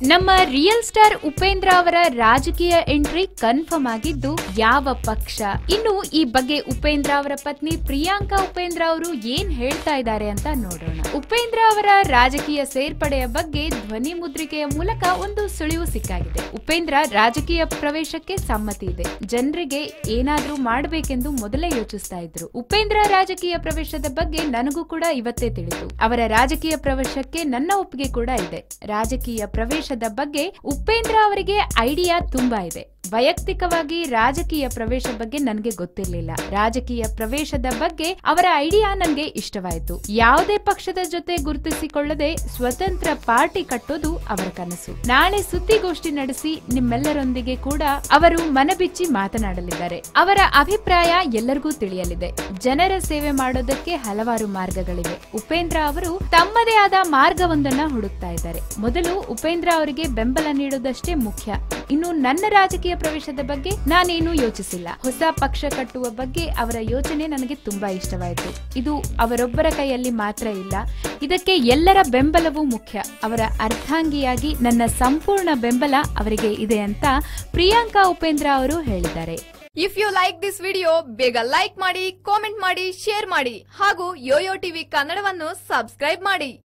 ನಮ್ಮ real star Upendra ಅವರ ರಾಜಕೀಯ ಎಂಟ್ರಿ ಕನ್ಫರ್ಮ್ ಆಗಿದ್ದು ಯಾವ ಪಕ್ಷ ಇನ್ನು ಈ ಬಗ್ಗೆ ಉಪೇಂದ್ರ ಅವರ ಪತ್ನಿ ಪ್ರಿಯಾಂಕಾ ಉಪೇಂದ್ರ ಅವರು ಏನ್ ಹೇಳ್ತಾ ಇದ್ದಾರೆ ಅಂತ ನೋಡೋಣ ಉಪೇಂದ್ರ ಅವರ ರಾಜಕೀಯ ಸೇರ್ಪಡೆಯ ಬಗ್ಗೆ ಧ್ವನಿ ಮುದ್ರಿಕೆಯ ಮೂಲಕ ಒಂದು ಸುಳಿವು ಸಿಕ್ಕಾಗಿದೆ ಉಪೇಂದ್ರ ರಾಜಕೀಯ ಪ್ರವೇಶಕ್ಕೆ ಸಮ್ಮತಿ ಇದೆ ಜನರಿಗೆ ಏನಾದ್ರೂ ಮಾಡಬೇಕೆಂದು ಮೊದಲೇ ಯೋಚಿಸ್ತಾ ಇದ್ರು ಉಪೇಂದ್ರ ರಾಜಕೀಯ ಪ್ರವೇಶದ ಬಗ್ಗೆ ನನಗೂ ಕೂಡ ಇವತ್ತೇ ತಿಳಿದು ಅವರ ರಾಜಕೀಯ ಪ್ರವೇಶಕ್ಕೆ ನನ್ನ ಒಪ್ಪಿಗೆ ಕೂಡ ಇದೆ ರಾಜಕೀಯ ಪ್ರವೇಶದ ಬಗ್ಗೆ ಉಪೇಂದ್ರ ಅವರಿಗೆ ಐಡಿಯಾ ತುಂಬಾ ಇದೆ ವೈಯಕ್ತಿಕವಾಗಿ ರಾಜಕೀಯ ಪ್ರವೇಶ ಬಗ್ಗೆ ನನಗೆ ಗೊತ್ತಿರಲಿಲ್ಲ ರಾಜಕೀಯ ಪ್ರವೇಶದ ಬಗ್ಗೆ ಅವರ ಐಡಿಯಾ ನನಗೆ ಇಷ್ಟವಾಯಿತು ಯಾವುದೇ ಪಕ್ಷದ ಜೊತೆ ಗುರುತಿಸಿಕೊಳ್ಳದೆ ಸ್ವತಂತ್ರ ಪಾರ್ಟಿ ಕಟ್ಟೋದು ಅವರ ಕನಸು ನಾಳೆ ಸುದ್ದಿಗೋಷ್ಠಿ ನಡೆಸಿ ನಿಮ್ಮೆಲ್ಲರೊಂದಿಗೆ ಕೂಡ ಅವರು ಮನಬಿಚ್ಚಿ ಮಾತನಾಡಲಿದ್ದಾರೆ ಅವರ ಅಭಿಪ್ರಾಯ ಎಲ್ಲರಿಗೂ ತಿಳಿಯಲಿದೆ ಜನರ ಸೇವೆ ಮಾಡೋದಕ್ಕೆ ಹಲವಾರು ಮಾರ್ಗಗಳಿವೆ ಉಪೇಂದ್ರ ಅವರು ತಮ್ಮದೇ ಆದ ಮಾರ್ಗವೊಂದನ್ನ ಹುಡುಕ್ತಾ ಇದ್ದಾರೆ ಮೊದಲು ಉಪೇಂದ್ರ ಅವರಿಗೆ ಬೆಂಬಲ ನೀಡೋದಷ್ಟೇ ಮುಖ್ಯ ಇನ್ನು ನನ್ನ ರಾಜಕೀಯ ಪ್ರವೇಶದ ಬಗ್ಗೆ ನಾನೇನು ಯೋಚಿಸಿಲ್ಲ ಹೊಸ ಪಕ್ಷ ಕಟ್ಟುವ ಬಗ್ಗೆ ಅವರ ಯೋಚನೆ ನನಗೆ ತುಂಬಾ ಇಷ್ಟವಾಯಿತು ಇದು ಅವರೊಬ್ಬರ ಕೈಯಲ್ಲಿ ಮಾತ್ರ ಇಲ್ಲ ಇದಕ್ಕೆ ಎಲ್ಲರ ಬೆಂಬಲವೂ ಮುಖ್ಯ ಅವರ ಅರ್ಧಾಂಗಿಯಾಗಿ ನನ್ನ ಸಂಪೂರ್ಣ ಬೆಂಬಲ ಅವರಿಗೆ ಇದೆ ಅಂತ ಪ್ರಿಯಾಂಕಾ ಉಪೇಂದ್ರ ಅವರು ಹೇಳಿದ್ದಾರೆ if you like this video ಬೇಗ ಲೈಕ್ ಮಾಡಿ ಕಾಮೆಂಟ್ ಮಾಡಿ ಶೇರ್ ಮಾಡಿ ಹಾಗೂ ಯೋಯೋ ಟಿವಿ ಕನ್ನಡವನ್ನು ಸಬ್ಸ್ಕ್ರೈಬ್ ಮಾಡಿ